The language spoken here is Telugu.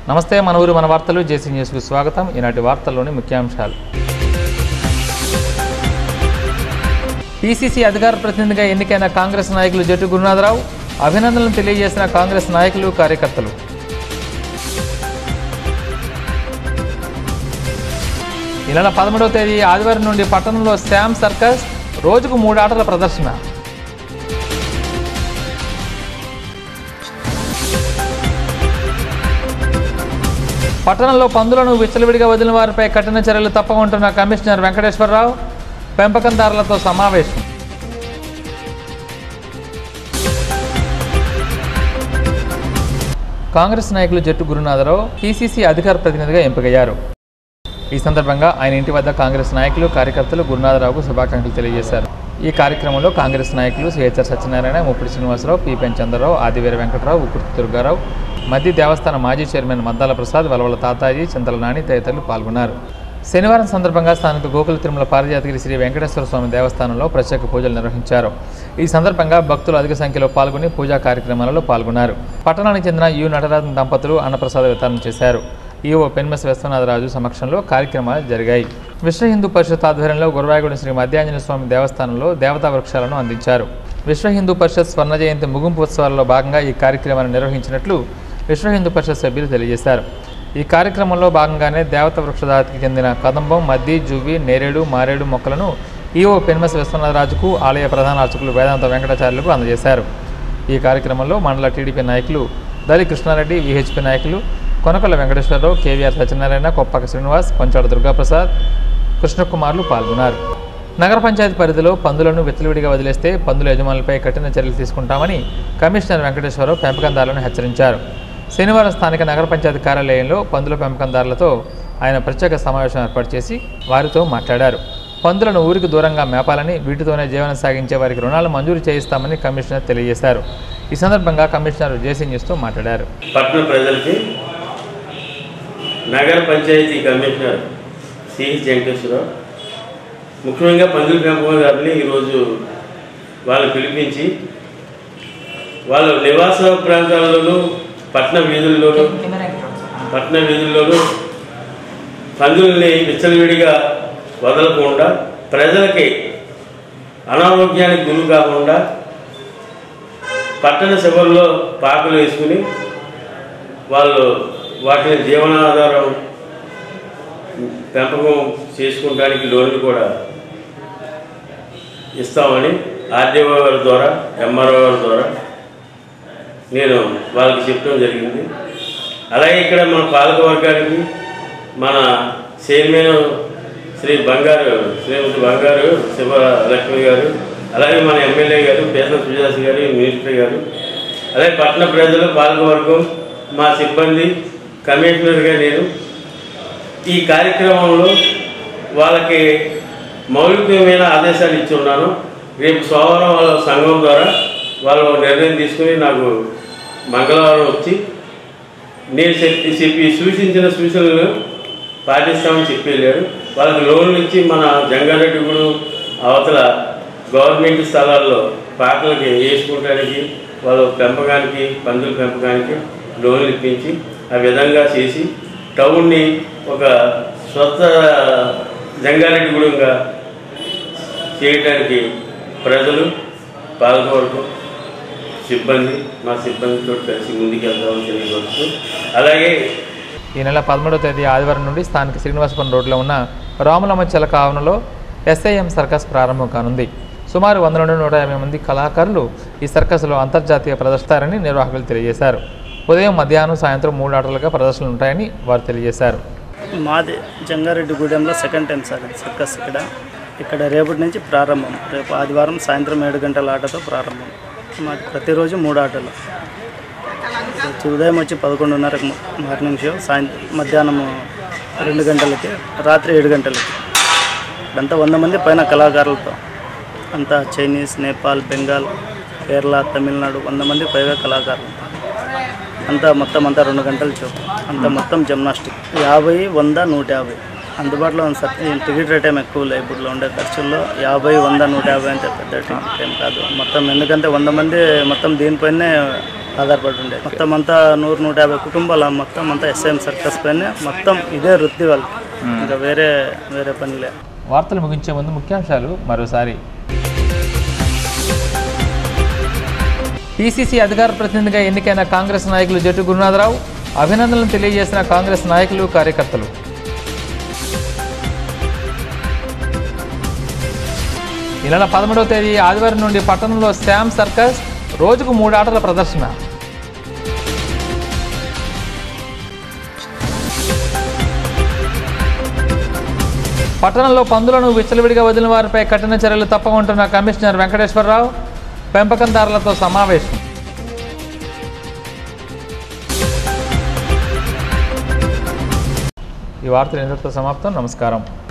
నమస్తే మన ఊరు మన వార్తలు జేసీ న్యూస్కు స్వాగతం ఈనాటి వార్తల్లోని ముఖ్యాంశాలు పీసీసీ అధికార ప్రతినిధిగా ఎన్నికైన కాంగ్రెస్ నాయకులు జట్టు గురునాథరావు అభినందనలు తెలియజేసిన కాంగ్రెస్ నాయకులు కార్యకర్తలు ఈ నెల పదమూడవ తేదీ ఆదివారం నుండి పట్టణంలో శామ్ సర్కస్ రోజుకు మూడు ఆటల ప్రదర్శన పట్టణంలో పందులను విచ్చలవిడిగా వదిలిన వారిపై కఠిన చర్యలు తప్పమంటున్న కమిషనర్ వెంకటేశ్వరరావు పెంపకందారులతో సమావేశం కాంగ్రెస్ నాయకులు జట్టు గురునాథరావు పీసీసీ అధికార ప్రతినిధిగా ఎంపికయ్యారు ఈ సందర్భంగా ఆయన ఇంటి వద్ద కాంగ్రెస్ నాయకులు కార్యకర్తలు గురునాథరావుకు శుభాకాంక్షలు తెలియజేశారు ఈ కార్యక్రమంలో కాంగ్రెస్ నాయకులు సిహెచ్ఆర్ సత్యనారాయణ ముప్పిడి శ్రీనివాసరావు పిపెన్ చంద్రరావు ఆదివీర వెంకటరావు ఉకుర్తి దుర్గారావు మధ్య దేవస్థాన మాజీ చైర్మన్ మద్దాల ప్రసాద్ వలవల తాతాజీ చింతల నాని తదితరులు పాల్గొన్నారు శనివారం సందర్భంగా స్థానిక గోకుల తిరుమల పారిజాతగిరి శ్రీ వెంకటేశ్వర స్వామి దేవస్థానంలో ప్రత్యేక పూజలు నిర్వహించారు ఈ సందర్భంగా భక్తులు అధిక సంఖ్యలో పాల్గొని పూజా కార్యక్రమాలలో పాల్గొన్నారు పట్టణానికి చెందిన యు నటరాజన్ దంపతులు అన్నప్రసాద వితరణ చేశారు ఈఓ పెన్మెస్ విశ్వనాథరాజు సమక్షంలో కార్యక్రమాలు జరిగాయి విశ్వ హిందూ పరిషత్ ఆధ్వర్యంలో గురవాయగూడెం శ్రీ మధ్యాంజన స్వామి దేవస్థానంలో దేవతా వృక్షాలను అందించారు విశ్వ హిందూ పరిషత్ స్వర్ణ జయంతి ముగింపు ఉత్సవాలలో భాగంగా ఈ కార్యక్రమాన్ని నిర్వహించినట్లు విశ్వ హిందూ పరిషత్ సభ్యులు తెలియజేశారు ఈ కార్యక్రమంలో భాగంగానే దేవత వృక్షజాతికి చెందిన కదంబం మద్ది జువ్వి నేరేడు మారేడు మొక్కలను ఈఓ పెన్మస్ విశ్వనాథరాజుకు ఆలయ ప్రధాన అర్చకులు వేదాంత వెంకటాచార్యులకు అందజేశారు ఈ కార్యక్రమంలో మండల టీడీపీ నాయకులు దలి కృష్ణారెడ్డి విహెచ్పి నాయకులు కొనకల వెంకటేశ్వరరావు కేవీఆర్ సత్యనారాయణ కొప్పక శ్రీనివాస్ కొంచాడ దుర్గాప్రసాద్ కృష్ణకుమార్లు పాల్గొన్నారు నగర పంచాయతీ పరిధిలో పందులను విచ్చలవిడిగా వదిలేస్తే పందుల యజమానులపై కఠిన చర్యలు తీసుకుంటామని కమిషనర్ వెంకటేశ్వరరావు పెంపకందారులను హెచ్చరించారు శనివారం స్థానిక నగర పంచాయతీ కార్యాలయంలో పందుల పెంపకందారులతో ఆయన ప్రత్యేక సమావేశం ఏర్పాటు చేసి వారితో మాట్లాడారు పందులను ఊరికి దూరంగా మేపాలని వీటితోనే జీవనం సాగించే వారికి రుణాలు మంజూరు చేయిస్తామని కమిషనర్ తెలియజేశారు ఈ సందర్భంగా కమిషనర్ జేసీ న్యూస్తో మాట్లాడారు పట్టణ ప్రజలకి నగర పంచాయతీ కమిషనర్ సిహెచ్ వెంకటేశ్వరరావు ముఖ్యంగా పందుల పెంపకందారుని ఈరోజు వాళ్ళు పిలిపించి వాళ్ళ నివాస ప్రాంతాల్లోనూ పట్టణ వీధుల్లోనూ పట్టణ వీధుల్లోనూ పందుల్ని విచ్చలవిడిగా వదలకుండా ప్రజలకి అనారోగ్యానికి గురి కాకుండా పట్టణ శిబర్లో పాకలు వేసుకుని వాళ్ళు వాటిని జీవనాధారం పెంపకం చేసుకోవడానికి లోన్లు కూడా ఇస్తామని ఆర్డీఓ గారి ద్వారా ఎంఆర్ఓ గారి ద్వారా నేను వాళ్ళకి చెప్పడం జరిగింది అలాగే ఇక్కడ మన పాలక వర్గానికి మన చైర్మన్ శ్రీ బంగారు శ్రీమతి బంగారు శివలక్ష్మి గారు అలాగే మన ఎమ్మెల్యే గారు పేద సుజాస్ గారు మినిస్టర్ గారు అలాగే పట్టణ ప్రజలు పాలకవర్గం మా సిబ్బంది కమిషనర్గా నేను ఈ కార్యక్రమంలో వాళ్ళకి మౌలికమైన ఆదేశాలు ఇచ్చి ఉన్నాను రేపు సోమవారం వాళ్ళ సంఘం ద్వారా వాళ్ళు ఒక నిర్ణయం తీసుకుని నాకు మంగళవారం వచ్చి నేను చెప్పి చెప్పి సూచించిన సూచనలు పాటిస్తామని చెప్పి వెళ్ళారు వాళ్ళకి లోన్లు ఇచ్చి మన జంగారెడ్డిగూడు అవతల గవర్నమెంట్ స్థలాల్లో పాటలకి వేసుకోవడానికి వాళ్ళ పెంపకానికి పందుల పెంపకానికి లోన్లు ఇప్పించి ఆ విధంగా చేసి టౌన్ని ఒక స్వచ్ఛ జంగారెడ్డిగూడెంగా చేయడానికి ప్రజలు పాల్గొనడం సిబ్బంది మా సిబ్బందితో కలిసి ముందుకెళ్తామని తెలియవచ్చు అలాగే ఈ నెల పదమూడవ తేదీ ఆదివారం నుండి స్థానిక శ్రీనివాసపురం రోడ్లో ఉన్న రాములమ్మ చిలక ఆవరణలో ఎస్ఐఎం సర్కస్ ప్రారంభం కానుంది సుమారు వంద నుండి నూట యాభై మంది కళాకారులు ఈ సర్కస్లో అంతర్జాతీయ ప్రదర్శిస్తారని నిర్వాహకులు తెలియజేశారు ఉదయం మధ్యాహ్నం సాయంత్రం మూడు ఆటలుగా ప్రదర్శనలు ఉంటాయని వారు తెలియజేశారు మాది జంగారెడ్డిగూడెంలో సెకండ్ టైం సార్ ఇది సర్కస్ ఇక్కడ ఇక్కడ రేపటి నుంచి ప్రారంభం రేపు ఆదివారం సాయంత్రం ఏడు గంటల ఆటతో ప్రారంభం మాది ప్రతిరోజు మూడు ఆటలు వచ్చి ఉదయం వచ్చి పదకొండున్నరకు మార్నింగ్ షో సాయంత్రం మధ్యాహ్నం రెండు గంటలకి రాత్రి ఏడు గంటలకి ఇదంతా వంద మంది పైన కళాకారులతో అంతా చైనీస్ నేపాల్ బెంగాల్ కేరళ తమిళనాడు వంద మంది పైగా కళాకారులు అంతా మొత్తం అంతా రెండు గంటల షో అంతా మొత్తం జిమ్నాస్టిక్ యాభై వంద నూట యాభై అందుబాటులో ఉంది సార్ ఈ టికెట్ రేట్ ఏం ఎక్కువ లేదు ఇప్పుడు ఉండే ఖర్చుల్లో యాభై వంద నూట యాభై అంటే పెద్ద టికెట్ ఏం కాదు మొత్తం ఎందుకంటే వంద మంది మొత్తం దీనిపైనే ఆధారపడి ఉండేది మొత్తం అంతా నూరు నూట యాభై కుటుంబాలు మొత్తం అంతా ఎస్ఐఎం సర్కస్ పైన మొత్తం ఇదే వృత్తి వాళ్ళకి ఇంకా వేరే వేరే పని లేదు వార్తలు ముగించే ముందు ముఖ్యాంశాలు మరోసారి పీసీసీ అధికార ప్రతినిధిగా ఎన్నికైన కాంగ్రెస్ నాయకులు జట్టు గురునాథరావు అభినందనలు తెలియజేసిన కాంగ్రెస్ నాయకులు కార్యకర్తలు ఈ నెల పదమూడవ తేదీ ఆదివారం నుండి పట్టణంలో శామ్ సర్కస్ రోజుకు మూడు ఆటల ప్రదర్శన పట్టణంలో పందులను విచ్చలవిడిగా వదిలిన వారిపై కఠిన చర్యలు తప్పమంటున్న కమిషనర్ వెంకటేశ్వరరావు పెంపకందారులతో సమావేశం ఈ వార్తలు ఇంతటితో సమాప్తం నమస్కారం